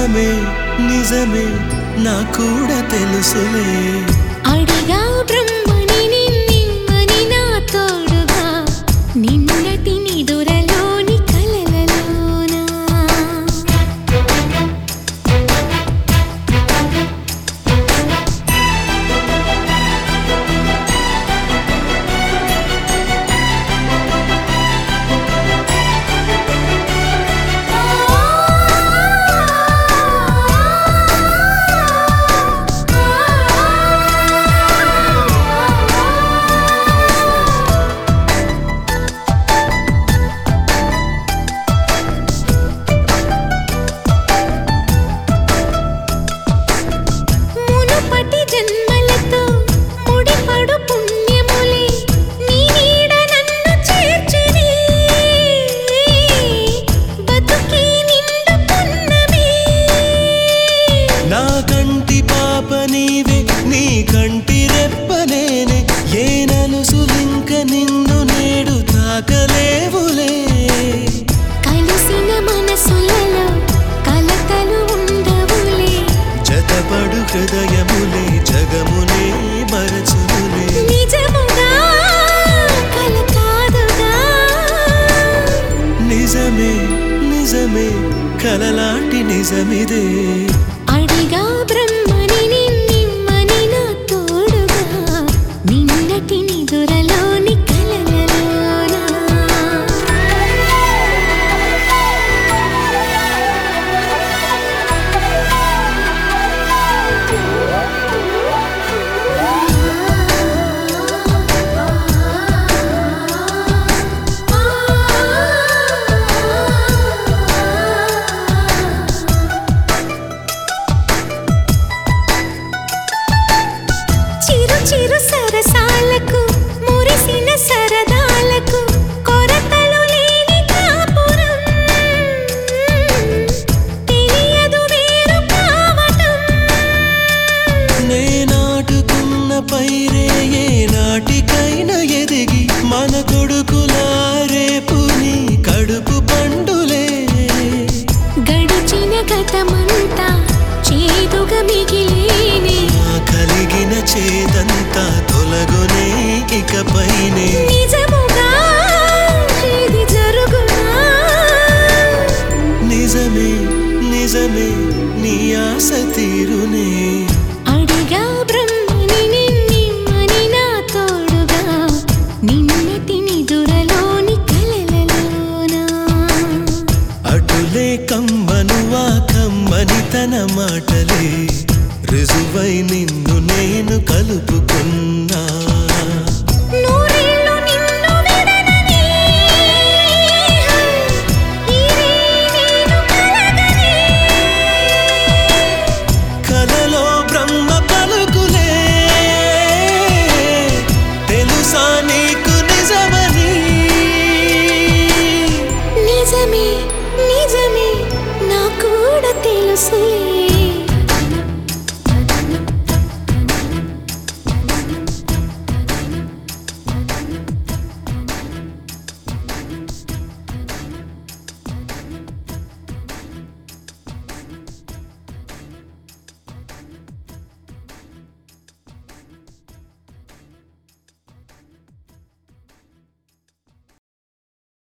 నిజమే నిజమే నా కూడా తెలుసులే అడిగా బ్రహ్మని నిన్నిమ్మని నా తోడుగా నిన్నటి నిదురలోని కలలలోనా మునుపటి జన్మలతో ముడిపడు పుణ్యములే నీ నీడ నన్ను చేర్చిని బతుకి నిండు పున్నమి నా కంటి పాప నీవే నీ కంటి రెప్పనేనే ఏ నలుసులింక నిన్ను నేడు తాకలేవులే కలిసిన మనసులలో కలతలు ఉండవులే జతపడు హృదయములే జగమునే మరచునులే నిజముగా కల కాదుగా నిజమే నిజమే కలలాంటి నిజమిదే అడిగా బ్రహ్మని నిన్నిమ్మని నా తోడుగా నిన్నటి నిదురలోని కలలలోనా చిరు చిరు సరసాలకు మురిసిన సరదాలకు కొరతలు లేని కాపురం తెలియదు వేరు కావటం నే నాటుకున్న పైరే ఏ నాటికైనా ఎదిగి మన కొడుకులా రేపు నీ కడుపు పండులే గడిచిన గతమంతా చేదుగా మిగిలేనే ఆ కలిగిన చేదంతా తొలగునే ఇకపైనే నిజముగా ఇది జరుగునా నిజమే నిజమే నీ ఆశ తీరునే అడిగా బ్రహ్మని నిన్నిమ్మని నా తోడుగా నిన్నటి నిదురలోని కలలలోనా అటులే కమ్మను ఆ కమ్మని తన మాటలే రుజువై నిన్ను నేను కలుపుకున్నా నూరేళ్ళు నిన్ను విడనని ఈరే నేను కలగని కలలో బ్రహ్మ పలుకులే తెలుసా నీకు నిజమని నిజమే నిజమే నా కూడా తెలుసులే